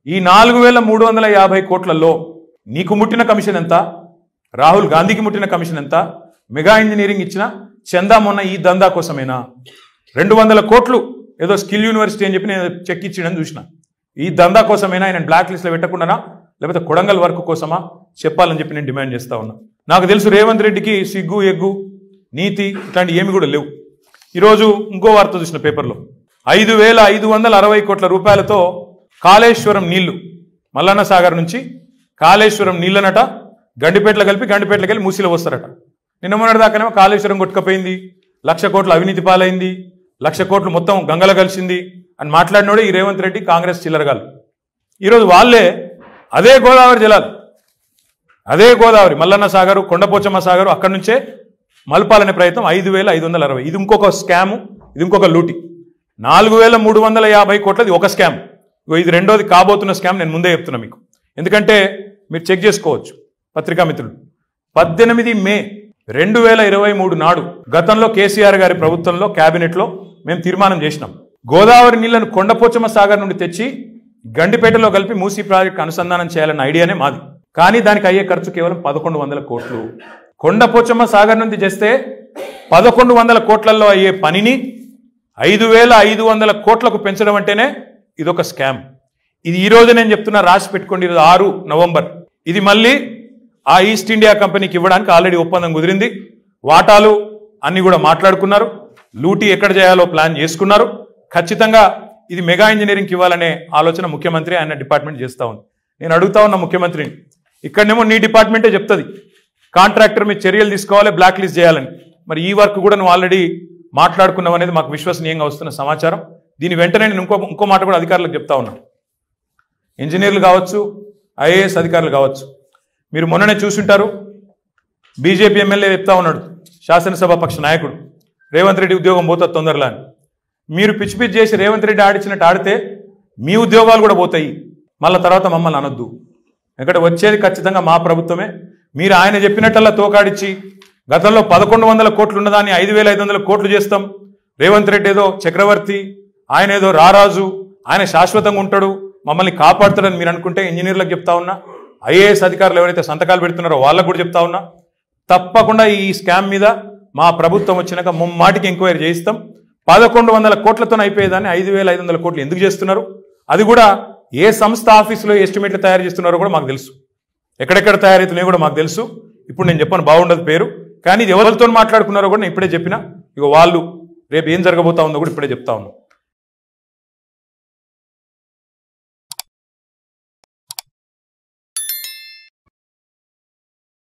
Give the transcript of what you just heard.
ఈ నాలుగు వేల మూడు వందల యాభై కోట్లలో నీకు ముట్టిన కమిషన్ ఎంత రాహుల్ గాంధీకి ముట్టిన కమిషన్ ఎంత మెగా ఇంజనీరింగ్ ఇచ్చిన చందా మొన్న ఈ దందా కోసమేనా రెండు వందల కోట్లు ఏదో స్కిల్ యూనివర్సిటీ అని చెప్పి నేను చెక్ ఇచ్చిండని చూసిన ఈ దందా కోసమైనా ఆయన బ్లాక్ లిస్ట్లో పెట్టకుండానా లేకపోతే కొడంగల్ వర్క్ కోసమా చెప్పాలని చెప్పి నేను డిమాండ్ చేస్తా ఉన్నా నాకు తెలుసు రేవంత్ రెడ్డికి సిగ్గు ఎగ్గు నీతి ఇట్లాంటి ఏమి కూడా లేవు ఈరోజు ఇంకో వార్త చూసిన పేపర్లో ఐదు వేల ఐదు వందల అరవై కోట్ల రూపాయలతో కాళేశ్వరం నీళ్లు మల్లన్న సాగర్ నుంచి కాళేశ్వరం నీళ్ళనట గండిపేటలో కలిపి గండిపేటలోకి వెళ్ళి మూసిలో వస్తారట నిన్న మొన్నటి దాకానేమో కాళేశ్వరం కొట్టుకపోయింది లక్ష కోట్ల అవినీతి పాలైంది లక్ష కోట్లు మొత్తం గంగల కలిసింది అని మాట్లాడినోడే ఈ రేవంత్ రెడ్డి కాంగ్రెస్ చిల్లరగాలు ఈరోజు వాళ్ళే అదే గోదావరి జలాలు అదే గోదావరి మల్లన్న సాగరు కొండపోచమ్మ సాగరు అక్కడి నుంచే మలపాలనే ప్రయత్నం ఐదు వేల ఐదు వందల అరవై ఇది ఇంకొక స్కాము ఇది ఇంకొక లూటి నాలుగు వేల మూడు వందల యాభై కోట్లది ఒక స్కామ్ ఇగో ఇది రెండోది కాబోతున్న స్కామ్ నేను ముందే చెప్తున్నా మీకు ఎందుకంటే మీరు చెక్ చేసుకోవచ్చు పత్రికా మిత్రులు పద్దెనిమిది మే రెండు వేల ఇరవై మూడు నాడు గతంలో కేసీఆర్ గారి ప్రభుత్వంలో కేబినెట్లో మేము తీర్మానం చేసినాం గోదావరి నీళ్లను కొండపోచమ్మ సాగర్ నుండి తెచ్చి గండిపేటలో కలిపి మూసీ ప్రాజెక్ట్ అనుసంధానం చేయాలన్న ఐడియానే మాది కానీ దానికి అయ్యే ఖర్చు కేవలం పదకొండు వందల కోట్లు కొండపోచమ్మ సాగర్ నుంచి చేస్తే పదకొండు వందల కోట్లలో అయ్యే పనిని ఐదు వేల ఐదు వందల కోట్లకు పెంచడం అంటేనే ఇదొక స్కామ్ ఇది ఈ రోజు నేను చెప్తున్నా రాసి పెట్టుకోండి ఈరోజు ఆరు నవంబర్ ఇది మళ్ళీ ఆ ఈస్ట్ ఇండియా కంపెనీకి ఇవ్వడానికి ఆల్రెడీ ఒప్పందం కుదిరింది వాటాలు అన్ని కూడా మాట్లాడుకున్నారు లూటీ ఎక్కడ చేయాలో ప్లాన్ చేసుకున్నారు ఖచ్చితంగా ఇది మెగా ఇంజనీరింగ్కి ఇవ్వాలనే ఆలోచన ముఖ్యమంత్రి ఆయన డిపార్ట్మెంట్ చేస్తా ఉంది నేను అడుగుతా ఉన్న ముఖ్యమంత్రిని ఇక్కడనేమో నీ డిపార్ట్మెంటే చెప్తుంది కాంట్రాక్టర్ మీద చర్యలు తీసుకోవాలి బ్లాక్ లిస్ట్ చేయాలని మరి ఈ వర్క్ కూడా నువ్వు ఆల్రెడీ మాట్లాడుకున్నావు అనేది మాకు విశ్వసనీయంగా వస్తున్న సమాచారం దీని వెంటనే నేను ఇంకో ఇంకో మాట కూడా అధికారులకు చెప్తా ఉన్నా ఇంజనీర్లు కావచ్చు ఐఏఎస్ అధికారులు కావచ్చు మీరు మొన్ననే చూసుంటారు బీజేపీ ఎమ్మెల్యే చెప్తా ఉన్నాడు శాసనసభ పక్ష నాయకుడు రేవంత్ రెడ్డి ఉద్యోగం పోతుంది తొందరలో అని మీరు పిచ్చి పిచ్చి చేసి రేవంత్ రెడ్డి ఆడిచ్చినట్టు ఆడితే మీ ఉద్యోగాలు కూడా పోతాయి మళ్ళా తర్వాత మమ్మల్ని అనొద్దు ఎందుకంటే వచ్చేది ఖచ్చితంగా మా ప్రభుత్వమే మీరు ఆయన చెప్పినట్టల్లా తోకాడిచ్చి గతంలో పదకొండు వందల కోట్లు ఉన్నదాన్ని ఐదు వేల ఐదు వందల కోట్లు చేస్తాం రేవంత్ రెడ్డి ఏదో చక్రవర్తి ఆయన ఏదో రారాజు ఆయన శాశ్వతంగా ఉంటాడు మమ్మల్ని కాపాడుతాడని మీరు అనుకుంటే ఇంజనీర్లకు చెప్తా ఉన్నా ఐఏఎస్ అధికారులు ఎవరైతే సంతకాలు పెడుతున్నారో వాళ్ళకు కూడా చెప్తా ఉన్నా తప్పకుండా ఈ స్కామ్ మీద మా ప్రభుత్వం వచ్చినాక ముమ్మాటికి ఎంక్వైరీ చేయిస్తాం పదకొండు వందల కోట్లతో అయిపోయేదాన్ని ఐదు వేల ఐదు వందల కోట్లు ఎందుకు చేస్తున్నారు అది కూడా ఏ సంస్థ ఆఫీసులో ఎస్టిమేట్లు తయారు చేస్తున్నారో కూడా మాకు తెలుసు ఎక్కడెక్కడ తయారైతున్నాయో కూడా మాకు తెలుసు ఇప్పుడు నేను చెప్పను బాగుండదు పేరు కానీ ఇది ఎవరితో మాట్లాడుకున్నారో కూడా నేను ఇప్పుడే చెప్పిన ఇక వాళ్ళు రేపు ఏం జరగబోతా ఉందో కూడా ఇప్పుడే చెప్తా ఉన్నాను